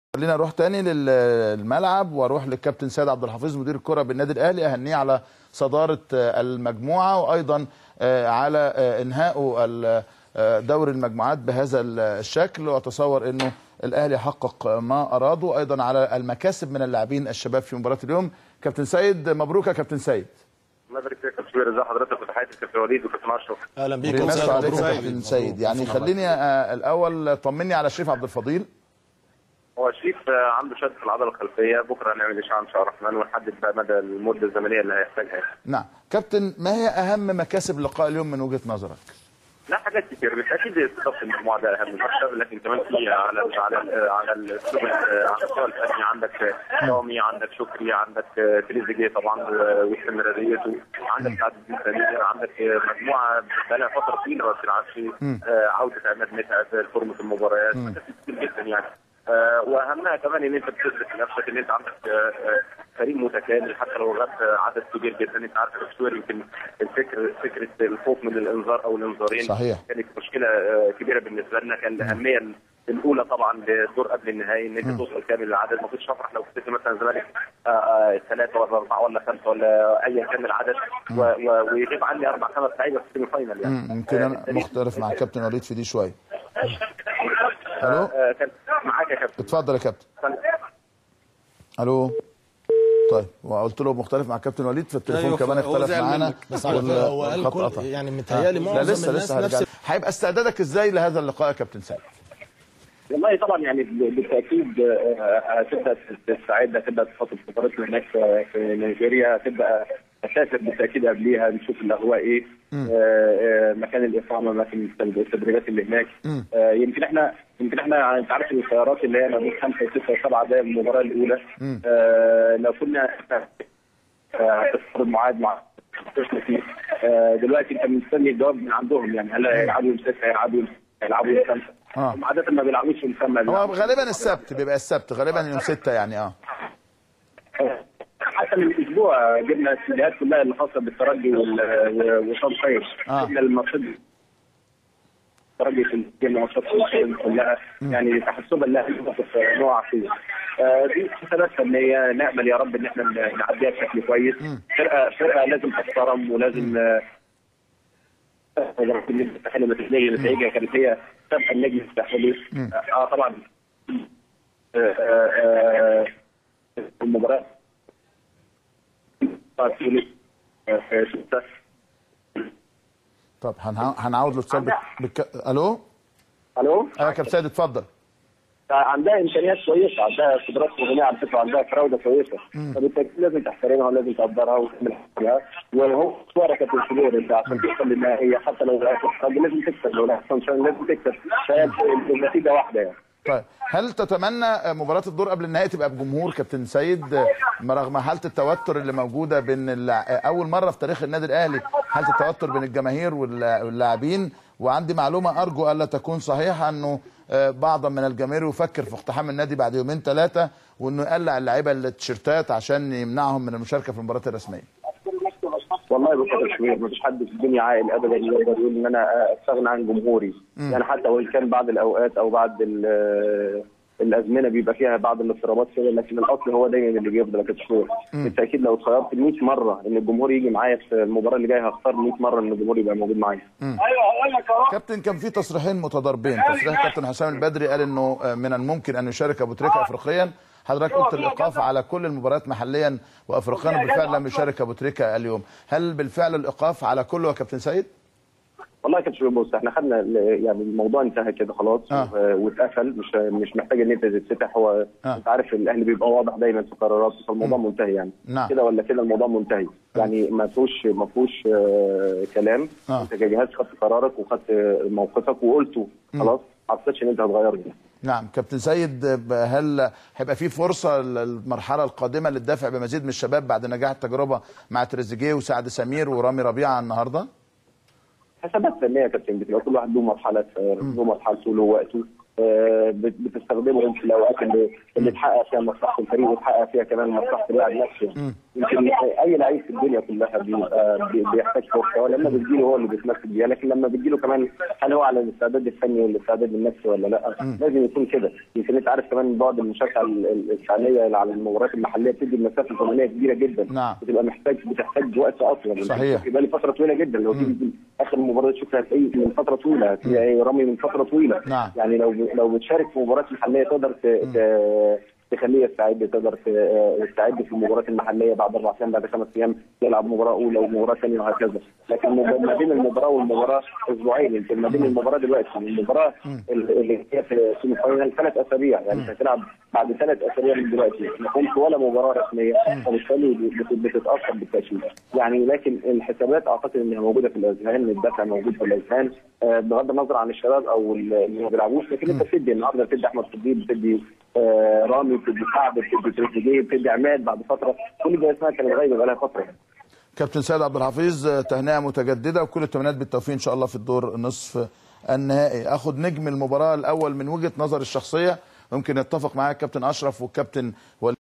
خلينا نروح تاني للملعب واروح للكابتن سيد عبد الحفيظ مدير الكره بالنادي الاهلي اهنيه على صداره المجموعه وايضا على انهائه دوري المجموعات بهذا الشكل واتصور انه الاهلي حقق ما اراده وايضا على المكاسب من اللاعبين الشباب في مباراه اليوم كابتن سيد مبروك يا كابتن سيد الله يبارك فيك يا كابتن ازي حضرتك وتحياتي لكابتن وليد وكابتن اشرف اهلا بيك مساء عليك يا كابتن سيد يعني خليني الاول طمني على شريف عبد الفضيل هو شريف عنده شد في العضله الخلفيه بكره هنعمل اشعه ان شاء الله الرحمن ونحدد بقى مدى المده الزمنيه اللي هيحتاجها نعم كابتن ما هي اهم مكاسب لقاء اليوم من وجهه نظرك؟ لا حاجات كتير بالتاكيد استضافه المجموعه ده اهم مكسب لكن كمان في على ال على ال على الاسلوب على المستوى الفني عندك رامي عندك شكري عندك تريزيجيه طبعا واستمراريته عندك سعد الدين سمير عندك مجموعه بقى لها فتره طويله ما بتلعبش عوده عماد متعب فورمه المباريات كتير جدا يعني واهمها كمان ان انت بتثبت نفسك ان انت عندك فريق متكامل حتى لو غاب عدد كبير جدا انت عارف الاسطوري يمكن الفكر فكره الخوف من الانذار او الانذارين صحيح كانت مشكله كبيره بالنسبه لنا كان الاهميه الاولى طبعا للدور قبل النهائي ان انت توصل كامل العدد ما كنتش افرح لو كسبت مثلا الزمالك ثلاثه ولا اربعه ولا خمسه ولا ايا كان العدد ويغيب عني اربع خمس لعيبه في السيمي فاينل يعني يمكن انا مختلف مع الكابتن وليد في دي شويه الو كان معاك يا كابتن اتفضل يا كابتن الو طيب وقلت له مختلف مع الكابتن وليد في التليفون أيوة، كمان هو اختلف زعل معانا منك. بس على فكرة هو قال والخط كل- قطع. يعني متهيألي آه. معظم لا لسه الناس لسه نفس هرجع هيبقى استعدادك ازاي لهذا اللقاء يا كابتن سيد؟ والله طبعا يعني بالتاكيد آه، هتبدا تستعد هتبدا تخطط فترات هناك في في نيجيريا هتبدا هتسافر بالتاكيد قبليها نشوف الاهواء ايه آه، آه، مكان الاقامه مكان التدريبات اللي هناك آه، يمكن احنا يمكن احنا انت عارف الخيارات اللي هي ما بين خمسه وسته وسبعه ده المباراه الاولى آه، لو كنا آه، هتفرض معاد مع فيه آه، دلوقتي انت مستني الجواب من عندهم يعني هل هيلعبوا يوم سته هيلعبوا يوم هيلعبوا يوم خمسه آه. هم عاده ما بيلعبوش يوم خمسه هو غالبا السبت بيبقى السبت غالبا يوم 6 يعني اه حتى من اسبوع جبنا السيديهات كلها اللي خاصه بالترجي وال- وصام خير آه. جبنا الماتشات الترجي في جبنا ماتشات كلها يعني تحسبا لها في نوع فيه آه، دي حسابات فنيه نامل يا رب ان احنا نعديها بشكل كويس فرقه فرقه لازم تحترم ولازم آه، المستحيل ما تتلاقي نتائجها كانت هي سابقه النجم الساحلي اه طبعا آه، آه، آه، المباراه في ستة طب هنع- هنعود لاتصال بك... بك... الو الو اه يا كابتن سيد اتفضل عندها امكانيات كويسه عندها قدرات فنيه على فكره عندها فراوده كويسه فبالتالي لازم تحترمها ولازم تقدرها وتعمل حاجها وهو صوره كابتن سلور انت عشان توصل للنهائيه حتى لو الاخر لازم تكسب لو الاخر لازم تكسب فهي النتيجه واحده يعني طيب هل تتمنى مباراة الدور قبل النهائي تبقى بجمهور كابتن سيد رغم حالة التوتر اللي موجودة بين اللع... أول مرة في تاريخ النادي الأهلي حالة التوتر بين الجماهير واللا- واللاعبين وعندي معلومة أرجو ألا تكون صحيحة أنه آه، بعض من الجماهير يفكر في اقتحام النادي بعد يومين ثلاثة وأنه يقلع اللعيبة التيشيرتات عشان يمنعهم من المشاركة في المباراة الرسمية والله بص يا تشويق مفيش حد في الدنيا عاقل ابدا يقدر يقول ان انا استغنى عن جمهوري يعني حتى وان كان بعض الاوقات او بعض ال- الازمنه بيبقى فيها بعض الاضطرابات كده لكن الاصل هو دايما اللي بيفضل يا كابتن بالتاكيد لو اتخيرت 100 مره ان الجمهور يجي معايا في المباراه اللي جايه هختار 100 مره ان الجمهور يبقى موجود معايا كابتن كان في تصريحين متضاربين تصريح كابتن حسام البدري قال انه من الممكن ان يشارك ابو تريكه افريقيا حضرتك قلت الايقاف على كل المباريات محليا وافريقيا وبالفعل لم يشارك ابو تريكه اليوم هل بالفعل الايقاف على كله يا كابتن سيد والله يا كابتن بص احنا خدنا ال- يعني الموضوع انتهى كده خلاص آه. و- واتقفل مش مش محتاج ان انت تتفتح هو آه. انت عارف الاهلي بيبقى واضح دايما في قراراته فالموضوع منتهي يعني نعم. كده ولا كده الموضوع منتهي يعني ما فيهوش ما فيهوش آه كلام آه. انت كجهاز خدت قرارك وخدت موقفك وقلته خلاص ما اعتقدش ان انت هتغيره نعم كابتن سيد ب- هل هيبقى في فرصه للمرحله القادمه للدفع بمزيد من الشباب بعد نجاح التجربه مع تريزيجيه وسعد سمير ورامي ربيعه النهارده حسابات فنيه يا كابتن بتبقى كل واحد له مرحله له مرحلته له وقته آه، بت- بتستخدمهم في الاوقات اللي اللي تحقق فيها مصلحه الفريق وتحقق فيها كمان مصلحه اللاعب نفسه يمكن اي لعيب في الدنيا كلها بيبقى بي- بيحتاج فرصه لما بتجيله هو اللي بيتمثل بيها لكن لما بتجيله كمان هل هو على الاستعداد الفني والاستعداد النفسي ولا لا لازم يكون كده يمكن انت عارف كمان بعد المشاركه ال- ال- الفعليه على المباريات المحليه بتدي مسافه زمنيه كبيره جدا نعم. بتبقى محتاج بتحتاج وقت اطول صحيح. يبقى لي فتره طويله جدا لو تيجي اخر مباراه تشوفها هتلاقي من فتره طويله هتلاقي رامي من فتره طويله نعم. يعني لو لو بتشارك في مباريات محليه تقدر ت... ت... تخليه يستعد تقدر ت- يستعد في المباريات المحليه بعد اربع ايام بعد خمس ايام يلعب مباراه اولى ومباراه ثانيه وهكذا لكن ما بين المباراه والمباراه اسبوعين يمكن ما بين المباراه دلوقتي والمباراه اللي هي في سيمي فاينال ثلاث اسابيع يعني انت هتلعب بعد ثلاث اسابيع من دلوقتي ما كنت ولا مباراه رسميه وبالتالي بت- بتتاثر بالتاشيره يعني لكن الحسابات اعتقد انها موجوده في الاذهان الدفع موجود في الاذهان آه، بغض النظر عن الشباب او اللي ما بيلعبوش لكن انت بتدي النهارده بتدي احمد صديق بتدي آه، رامي بتدي سعد بتدي تريزيجيه بتدي عماد بعد فتره كل ده اسمها كانت غايبه بقى لها فتره كابتن سيد عبد الحفيظ آه، تهنئه متجدده وكل التمنيات بالتوفيق ان شاء الله في الدور نصف النهائي اخد نجم المباراه الاول من وجهه نظر الشخصيه ممكن يتفق معايا الكابتن اشرف والكابتن وليد